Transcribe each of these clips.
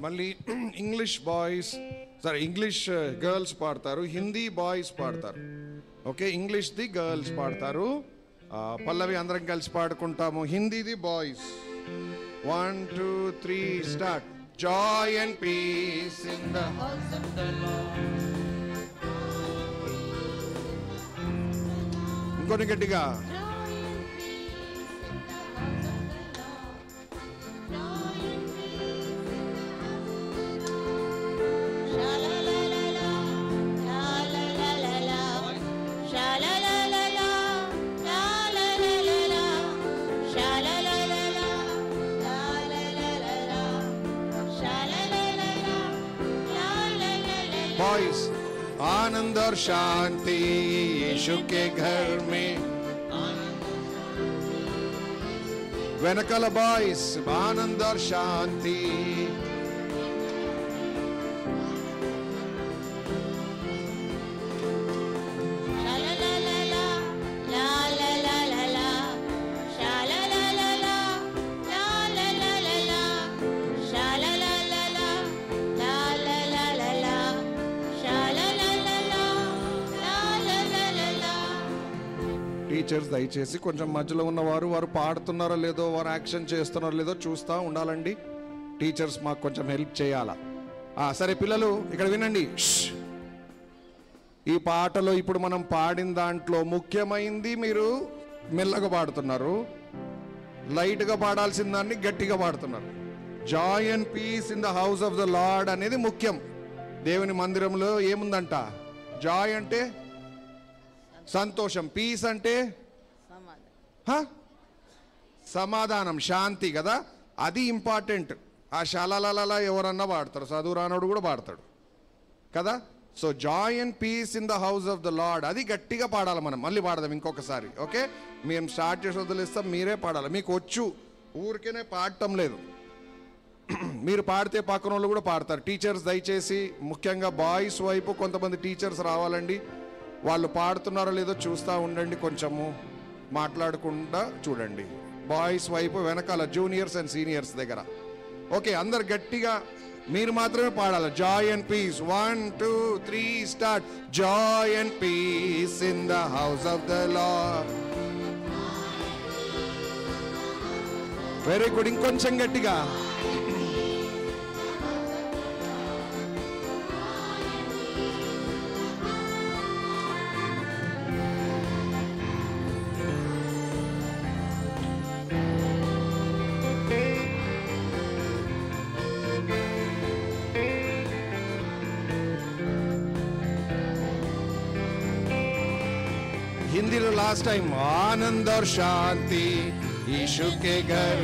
మళ్ళీ English boys సరే English girls పాడతారు హిందీ బాయ్స్ పాడతారు ఓకే ఇంగ్లీష్ది గర్ల్స్ పాడతారు ఆ, పల్లవి అందరం కలిసి పాడుకుంటాము హిందీది boys one two three start joy and peace in the ఇంకొన్ని గట్టిగా बॉयज आनंद और शांति यीशु के घर में వెనకల బాయ్స్ ఆనంద और శాంతి టీచర్స్ దయచేసి కొంచెం మధ్యలో ఉన్నవారు వారు పాడుతున్నారో లేదో వారు యాక్షన్ చేస్తున్నారో లేదో చూస్తూ ఉండాలండి టీచర్స్ మాకు కొంచెం హెల్ప్ చేయాలా ఆ, సరే పిల్లలు ఇక్కడ వినండి ష్. ఈ పాటలో ఇప్పుడు మనం పాడిన దాంట్లో ముఖ్యమైంది మీరు మెల్లగా పాడుతున్నారు లైట్గా పాడాల్సిన దాన్ని గట్టిగా పాడుతున్నారు joy and peace in the house of the Lord అనేది ముఖ్యం దేవుని మందిరంలో ఏముందంట జాయ్ అంటే సంతోషం పీస్ అంటే హ? సమాధానం శాంతి కదా అది ఇంపార్టెంట్ ఆ షాలాల ఎవరన్నా పాడతారు చదువు రానోడు కూడా పాడతాడు కదా so joy and peace in the house of the Lord అది గట్టిగా పాడాలి మనం మళ్ళీ పాడదాం ఇంకొకసారి ఓకే మేము స్టార్ట్ చేసి వదిలేస్తాం మీరే పాడాలి మీకు వచ్చు ఊరికేనే పాడటం లేదు మీరు పాడితే పక్కన వాళ్ళు కూడా పాడతారు టీచర్స్ దయచేసి ముఖ్యంగా బాయ్స్ వైపు కొంతమంది టీచర్స్ రావాలండి వాళ్ళు పాడుతున్నారో లేదో చూస్తూ ఉండండి కొంచెము మాట్లాడకుండా చూడండి బాయ్స్ వైపు వెనకాల జూనియర్స్ అండ్ సీనియర్స్ దగ్గర ఓకే అందరు గట్టిగా మీరు మాత్రమే పాడాలి joy and peace one two three start joy and peace in the house of the Lord very good ఇంకొంచెం గట్టిగా हिंदी में लास्ट टाइम आनंद और शांति यीशु के घर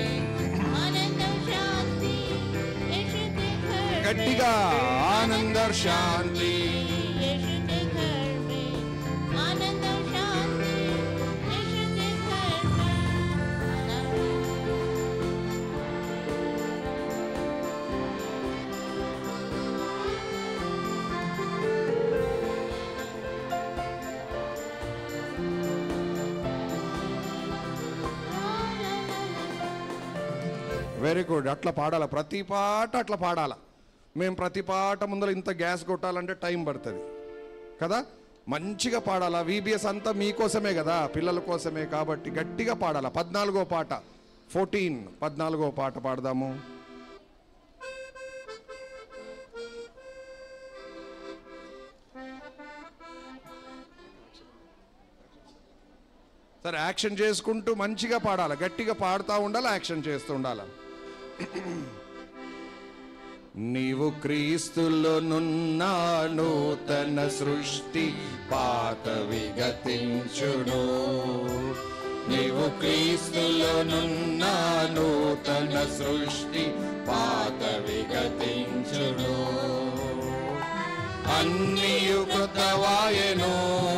गट्टिगा आनंद और शांति వెరీ గుడ్ అట్లా పాడాల ప్రతి పాట అట్లా పాడాల మేము ప్రతి పాట ముందర ఇంత గ్యాస్ కొట్టాలంటే టైం పడుతుంది కదా మంచిగా పాడాలా విబిఎస్ అంతా మీకోసమే కదా పిల్లల కోసమే కాబట్టి గట్టిగా పాడాలా పద్నాలుగో పాట ఫోర్టీన్ పద్నాలుగో పాట పాడదాము సరే యాక్షన్ చేసుకుంటూ మంచిగా పాడాలి గట్టిగా పాడుతూ ఉండాలి యాక్షన్ చేస్తూ ఉండాలి నీవు క్రీస్తులో నున్న నూతన సృష్టి పాత విగతించును నీవు క్రీస్తులో నున్న నూతన సృష్టి పాత విగతించును అన్నియు కృతవాయను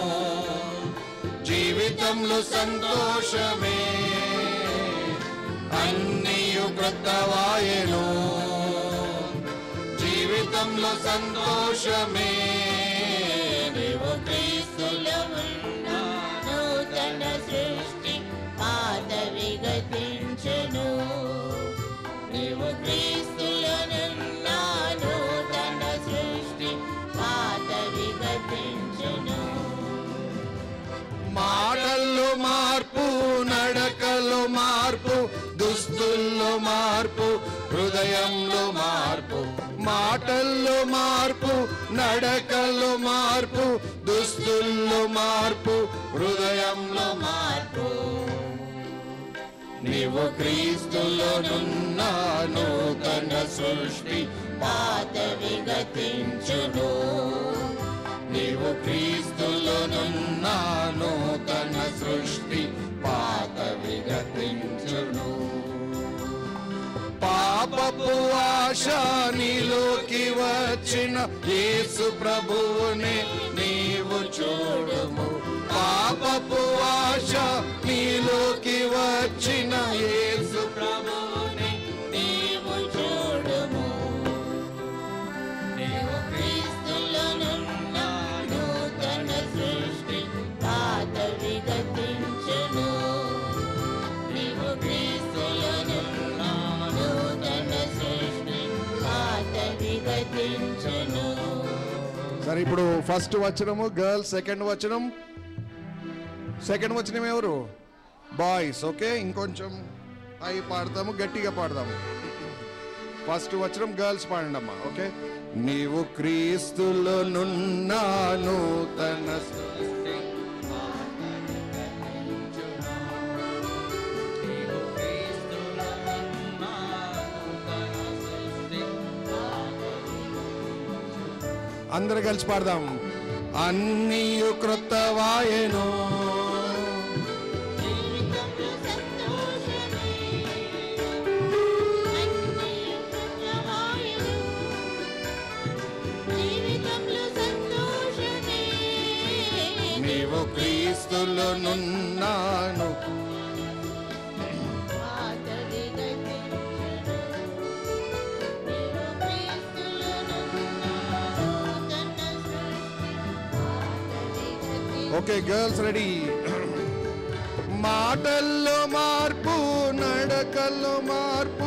జీవితంలో సంతోషమే అన్నియు కృతవాయను జీవితంలో సంతోషమే నీవు క్రీస్తులో ఉన్న నూతన సృష్టి పాత విగతించును నీవు క్రీస్తులో నున్న మార్పు నడకలో మార్పు దుస్తుల్లో మార్పు హృదయంలో మార్పు మాటల్లో మార్పు నడకల్లో మార్పు దుస్తుల్లో మార్పు హృదయంలో మార్పు నీవు క్రీస్తులోనున్నా నూతన సృష్టి పాతవి గతించును నీవు క్రీస్తులోనున్నా నూతన సృష్టి పాత విగతించును పాపపు ఆశ నీలోకి వచ్చిన యేసు ప్రభువునే నీవు చూడుము పాపపు ఆశ నీలోకి వచ్చిన యేసు ప్రభువునే నీవు చూడుము నీవు క్రీస్తులనున్న నూతన సృష్టి పాతవి గతించును నీవు క్రీస్తులనున్న నూతన సృష్టి పాతవి గతించును సరే ఇప్పుడు ఫస్ట్ వచనము గర్ల్స్ సెకండ్ వచనం సెకండ్ వచనం ఎవరు బాయ్స్ ఓకే ఇంకొంచెం అవి పాడతాము గట్టిగా పాడదాము ఫస్ట్ వచనం గర్ల్స్ పాడండి అమ్మా ఓకే నీవు క్రీస్తులో నున్నాను తన సృష్టి అందరు కలిసి పాడదాం అన్నీ క్రొత్త వాయను జీవితంలో సంతోషమే అన్నీ కృతమాయను జీవితంలో సంతోషమే నీవు క్రీస్తులో నున్నాను పాతవి గతించును నీవు క్రీస్తులోనున్న నూతన సృష్టి పాతవి గతించును ఓకే గర్ల్స్ రెడీ మాటల్లో మార్పు నడకల్లో మార్పు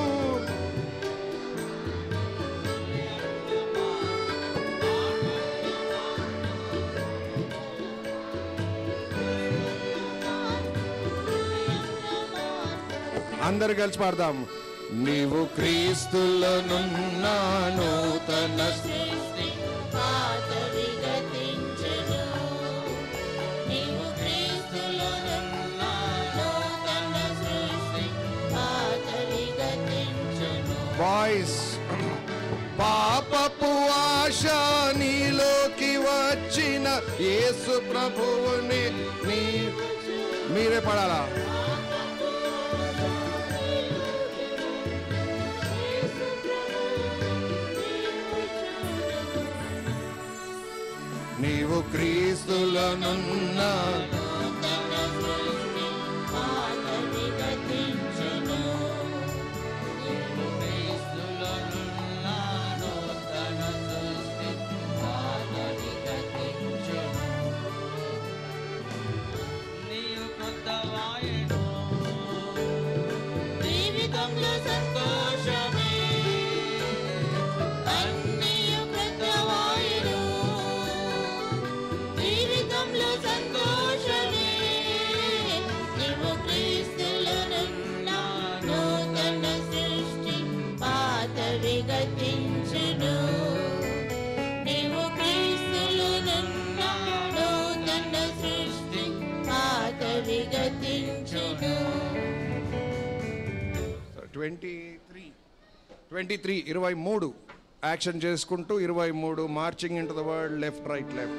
అందరు కలిసి పాడదాం నీవు క్రీస్తులో నున్నాను తన సృష్టి పాతవి గతించును నీవు క్రీస్తులోనున్న నూతన సృష్టి పాతవి గతించును బాయ్స్ పాపపు ఆశ నీలోకి వచ్చిన యేసు ప్రభువుని నీ మీరే పడాలా నీవు క్రీస్తులనున్న నూతన సృష్టి పాతవి గతించును నీవు క్రీస్తులోనున్న నూతన సృష్టి పాతవి గతించును నీవు కొత్తవాయను జీవితంలో సంతోషమే అన్నీయు కృతవాయుడు జీవితంలో సంతోషమే నీవు క్రీస్తులనున్న నూతన సృష్టి పాతవి గతించును నీవు క్రీస్తులనున్న నూతన సృష్టి పాతవి గతించును ట్వంటీ త్రీ ట్వంటీ త్రీ ఇరవై మూడు యాక్షన్ చేసుకుంటూ ఇరవై మూడు marching into the world left right left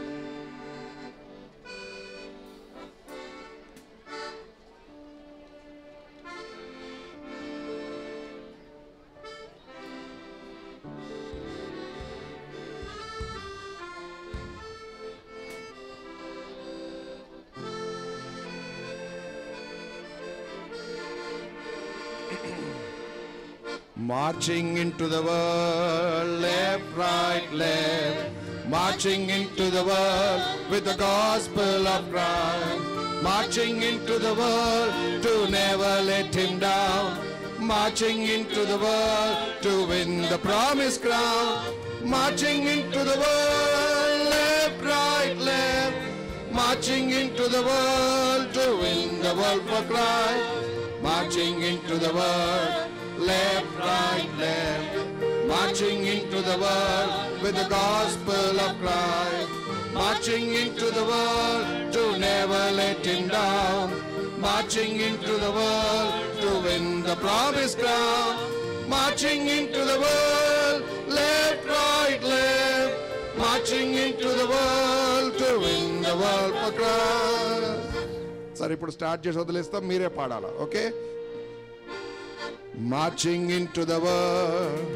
Marching into the world, left, right, left. Marching into the world with the gospel of Christ. Marching into the world to never let him down. Marching into the world to win the promised crown. Marching into the world, left, right, left. Marching into the world to win the the world for Christ. Marching into the world, left, right, left. Marching into the world with the gospel of Christ. Marching into the world to never let him down. Marching into the world to win the promised ground. Marching into the world, left, right, left. Marching into the world to win the world for Christ. సరే ఇప్పుడు start చేసి వదిలేస్తాం మీరే పాడాలా okay marching into the world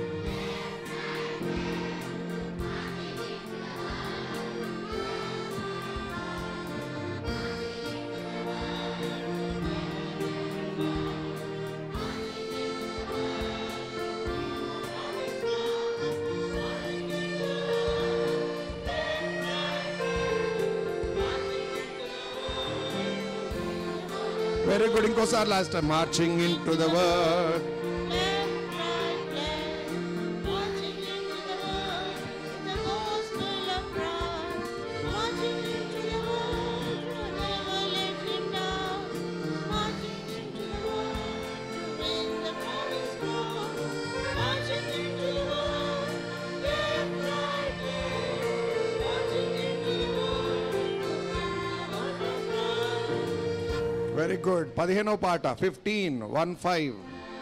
very good ఇంకోసారి last time marching into the world Left, right, left, marching into the world, the gospel of Christ. Marching into the world, to never let him down. Marching into the world, to win the promised ground. Marching into the world, left, right, left, marching into the world, to win the promised ground. Very good పదిహేనో పాట fifteen one five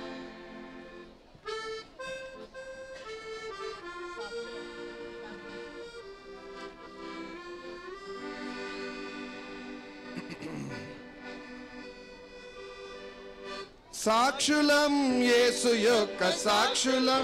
సాక్షులం యేసు యొక్క సాక్షులం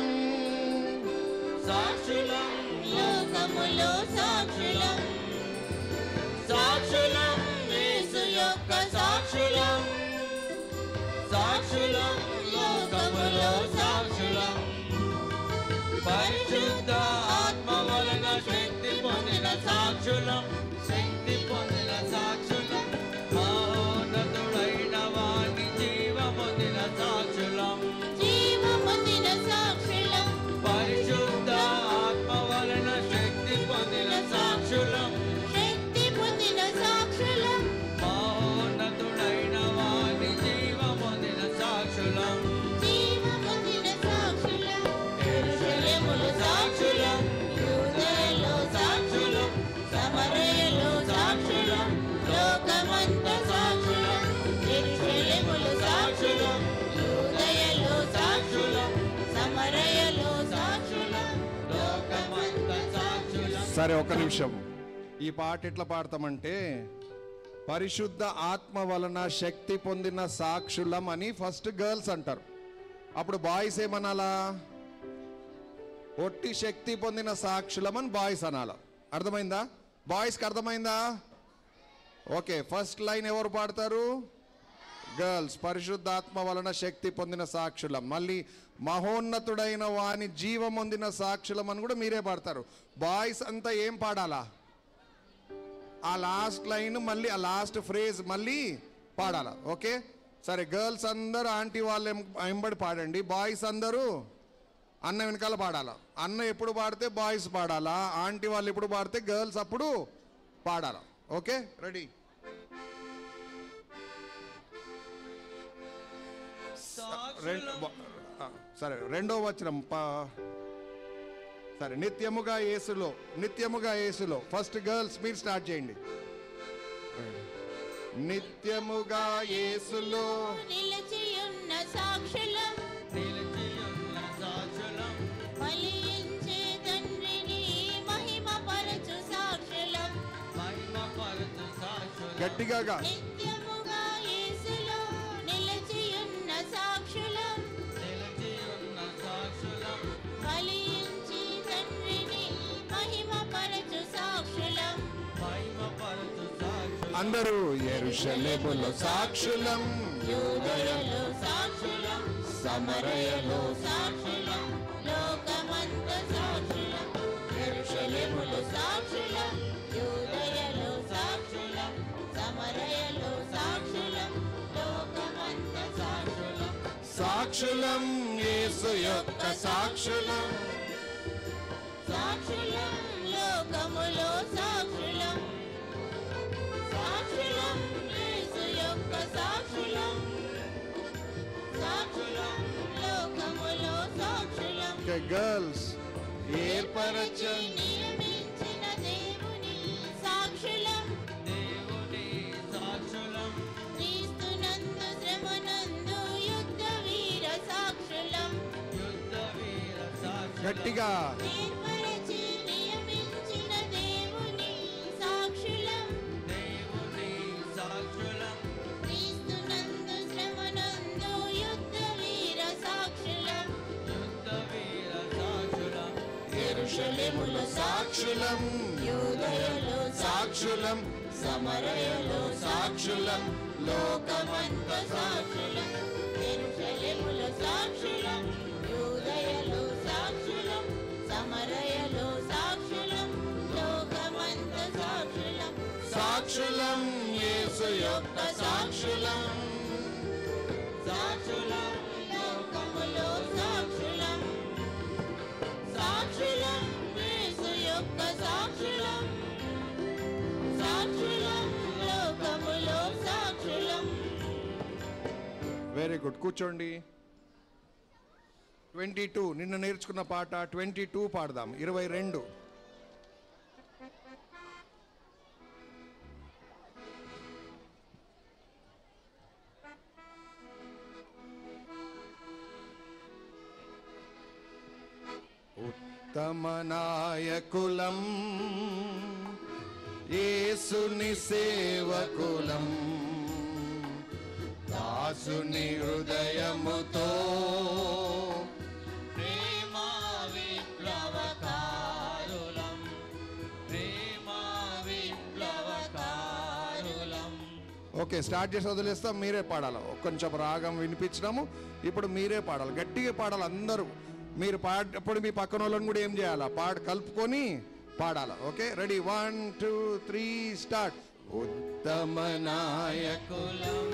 సాక్షులం లోకములో సాక్షులం సాక్షులం యేసు యొక్క సాక్షులం సాక్షులం లోకములో సాక్షులం పరిశుద్ధ ఆత్మ వలన శక్తి పొందిన సాక్షులం శక్తి పొందిన సాక్షులం మహోన్నతుడైన వాణి జీవ పొందిన సాక్షులం జీవ పొందిన సాక్షులం పరిశుద్ధ ఆత్మ వలన శక్తి పొందిన సాక్షులం శక్తి పొందిన సాక్షులం మహోన్నతుడైన వాణి జీవ పొందిన సాక్షులం జీవ పొందిన సాక్షులం యెరూషలేములో సాక్షులం యూదయలో సాక్షులం సమరయలో సాక్షులం లోకమంత సాక్షులం యెరూషలేములో సాక్షులం యూదయలో సాక్షులం సమరయలో సాక్షులం లోకమంత సాక్షులం సరే ఒక నిమిషం ఈ పాట ఎట్లా పాడతామంటే పరిశుద్ధ ఆత్మ వలన శక్తి పొందిన సాక్షులం అని ఫస్ట్ గర్ల్స్ అంటారు అప్పుడు బాయ్స్ ఏమనాలా ఒట్టి శక్తి పొందిన సాక్షులం అని బాయ్స్ అనాల అర్థమైందా బాయ్స్కి అర్థమైందా ఓకే ఫస్ట్ లైన్ ఎవరు పాడతారు గర్ల్స్ పరిశుద్ధాత్మ వలన శక్తి పొందిన సాక్షులం మళ్ళీ మహోన్నతుడైన వాని జీవం పొందిన సాక్షులం అని కూడా మీరే పాడతారు బాయ్స్ అంతా ఏం పాడాలా ఆ లాస్ట్ లైన్ మళ్ళీ ఆ లాస్ట్ ఫ్రేజ్ మళ్ళీ పాడాలా ఓకే సరే గర్ల్స్ అందరూ ఆంటీ వాళ్ళు ఎం- ఎంబడి పాడండి బాయ్స్ అందరూ అన్న వెనకాల పాడాలా అన్న ఎప్పుడు పాడితే బాయ్స్ పాడాలా ఆంటీ వాళ్ళు ఎప్పుడు పాడితే గర్ల్స్ అప్పుడు పాడాలా ఓకే రెడీ రెండు సాక్షులం బ- ఆ, సరే రెండో వచనం ప- సరే నిత్యముగా యేసులో నిత్యముగా యేసులో ఫస్ట్ గర్ల్స్ మీరు స్టార్ట్ చేయండి నిత్యముగా యేసులో నిలిచియున్న సాక్షులం నిలిచియున్న సాక్షులం ఫలించే తండ్రిని మహిమపరచు సాక్షులం మహిమపరచు సాక్షులం గట్టిగా గా. నిత్యముగా యేసులో నిలిచియున్న సాక్షులం నిలిచియున్న సాక్షులం ఫలించి తండ్రిని మహిమపరచు సాక్షులం మహిమపరచు సాక్షులం అందరూ ఎరుషలేములో సాక్షులం యూదయలో సాక్షులం సమరయలో సాక్షులం లోకమంత సాక్షులం యెరూషలేములో సాక్షులం యూదయలో సాక్షులం సమరయలో సాక్షులం లోకమంత సాక్షులం సాక్షులం యేసు యొక్క సాక్షులం సాక్షులం లోకములో సాక్షులం సాక్షులం యేసు యొక్క సాక్షులం ఓకే గర్ల్స్ ఏర్పరచ నియమించిన దేవుని సాక్షులం దేవుని సాక్షులం క్రీస్తునందు శ్రమనందు యుద్ధ వీర సాక్షులం యుద్ధ వీర సాక్షులం గట్టిగా ఏర్పరచి నియమించిన దేవుని సాక్షులం దేవుని సాక్షులం క్రీస్తునందు శ్రమనందు యుద్ధ వీర సాక్షులం యుద్ధ వీర సాక్షులం ఎరుషలేములో సాక్షులం యూదయలో సాక్షులం సమరయలో సాక్షులం లోకమంత సాక్షులం ఎరుషలేములో సాక్షులం యూదయలో సాక్షులం సమరయలో సాక్షులం లోకమంత సాక్షులం సాక్షులం యేసు యొక్క సాక్షులం సాక్షులం లోకములో సాక్షులం సాక్షులం యేసు యొక్క సాక్షులం సాక్షులం లోకములో సాక్షులం వెరీ గుడ్ కూర్చోండి ట్వంటీ టూ నిన్న నేర్చుకున్న పాట ట్వంటీ టూ పాడదాం ఇరవై రెండు ఉత్తమ నాయకులం యేసుని సేవకులం దాసుని హృదయముతో ప్రేమ విప్లవకారులం ప్రేమ విప్లవకారులం ఓకే స్టార్ట్ చేసి వదిలేస్తాం మీరే పాడాలి కొంచెం రాగం వినిపించినాము ఇప్పుడు మీరే పాడాలి గట్టిగా పాడాలి అందరూ మీరు పాడేటప్పుడు మీ పక్కన వాళ్ళని కూడా ఏం చేయాలా పాట కలుపుకొని పాడాలి okay ready one two three start ఉత్తమ నాయక కులం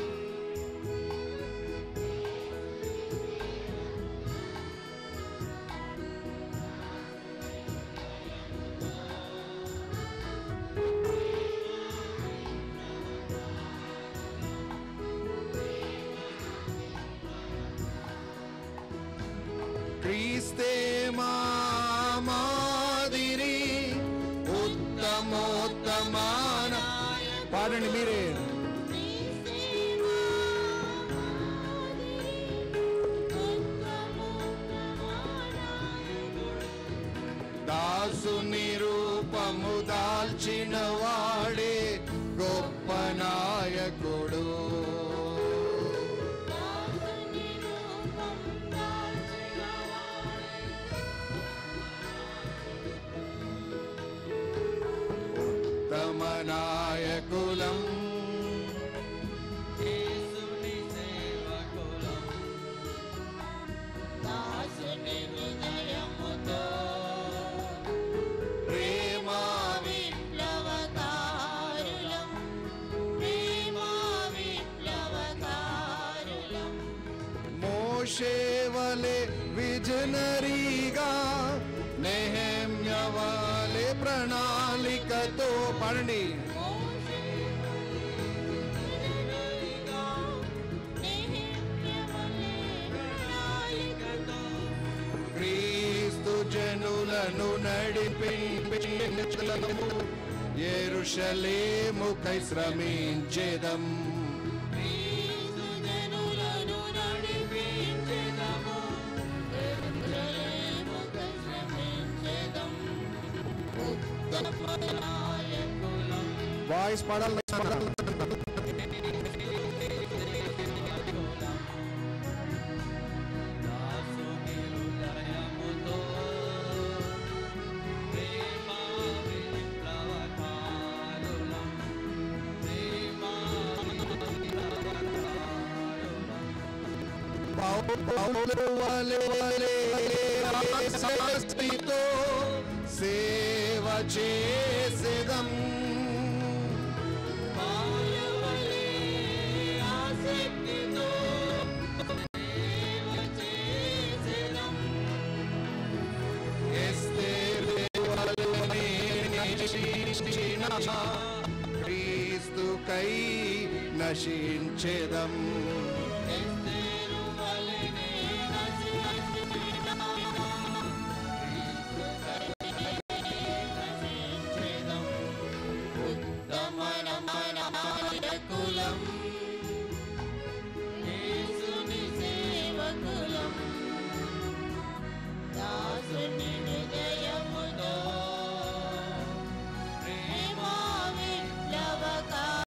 క్రీస్తే మా మాదిరి ఉత్తమోత్తమాన పాడండి మీరే దాసుని రూపము దాల్చిన వాడే గొప్ప నాయకుడు ఉత్తమ నాయకులం యేసుని సేవకులం ప్రేమ విప్లవకారులం ప్రేమ విప్లవకారులం మోషేవలే విజనరీగా నెహమ్యవలే ప్రణాళికతో పాడండి క్రీస్తు జనులను నడిపించలను ఎరుషలేముకై శ్రమించేదం వాయిస్ పాడాలి దాసుని హృదయముతో ప్రేమ విప్లవకారులం ప్రేమ విప్లవకారులం పౌలు వలె వలె ఆసక్తితో సేవ చేసేదం ఎస్తేరు వలె నశించిన క్రీస్తుకై నశించెదం